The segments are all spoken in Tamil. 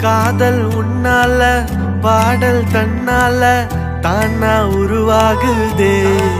காதல் உன்னால பாடல் தன்னால தானா உருவாகுதே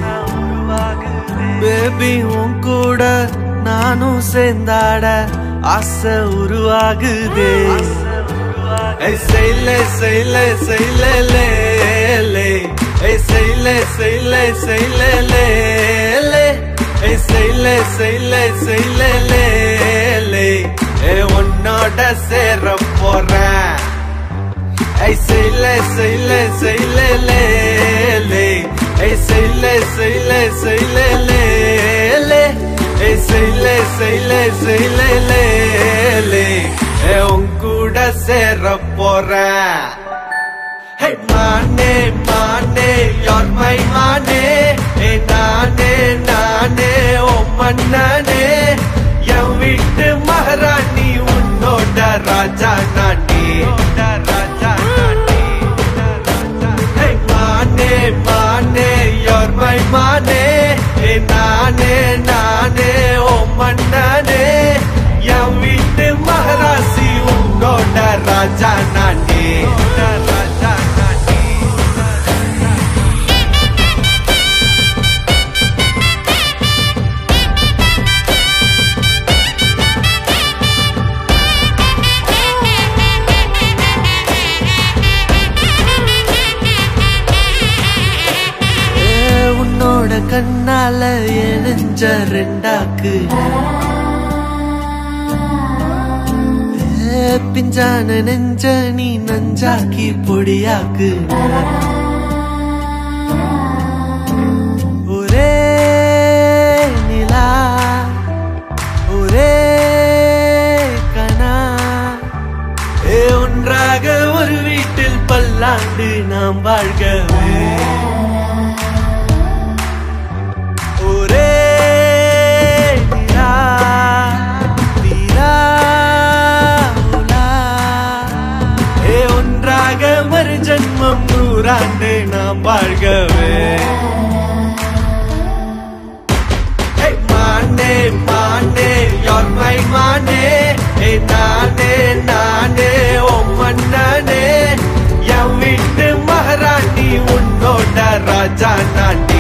பேபி உன் கூட நானும் சேர்ந்தாட ஆசை உருவாகுதே ஏய் செய்யல செய்யல செய்யல லே லே ஏய் செய்யல செய்யல செய்யல லே லே ஏய் செய்யல செய்யல செய்யல லே லே ஏய் உன்னோட சேர போறேன் ஏய் செய்யல செய்யல செய்யல லே லே ஏய் செய்யல செய்யல செய்யல லே லே ஏய் செய்யல செய்யல செய்யல லே லே ஏய் உன் கூட சேர போறேன் Hey மானே மானே யார் மை மானே ஏ நானே நானே ஓ மன்னனே என் வீட்டு மகாராணி உன்னோட ராஜா நானே ராஜா நானே Hey மானே மானே யார் மை மானே ஏ நானே நானே ஓ மன்னனே என் வீட்டு மகாராசி உன்னோட ராஜா நானே ராஜா நானே ஏ, உன்னோட கண்ணால எரிஞ்ச ரெண்டாக்கு ஏ, பிஞ்சான நெஞ்ச நீ நஞ்சாக்கி பொடியாக்கு ஒரே நிலா ஒரே கனா ஏ ஒன்றாக ஒரு வீட்டில் பல்லாண்டு நாம் வாழ்கவே ஒரே நிலா, நிலா, உலா. ஏ ஒன்றாக மறு ஜன்மம் நூறாண்டு நாம் வாழ்கவே Hey, மானே மானே யார் மை மானே ஏ நானே நானே ஓ மன்னனே என் வீட்டு மகாராணி உன்னோட ராஜா நானே